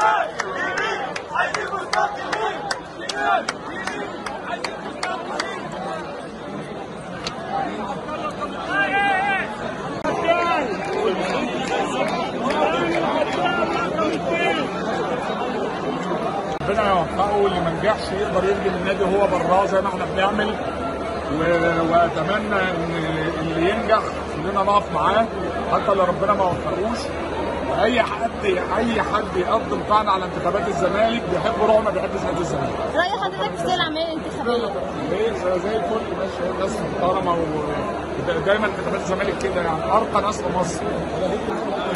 ربنا يوفقه واللي ما نجحش يقدر يخدم النادي وهو براه زي ما احنا بنعمل و- واتمنى ان اللي ينجح كلنا نقف معاه حتى لو ربنا ما وفقوش اي حد اي حد يقدم طعن على انتخابات الزمالك بيحب روحه ما بيحبش نادي الزمالك رأي حضرتك في العملية الانتخابية ليه زي زي الفل ماشي ناس محترمه ودايما انتخابات الزمالك كده يعني ارقى ناس في مصر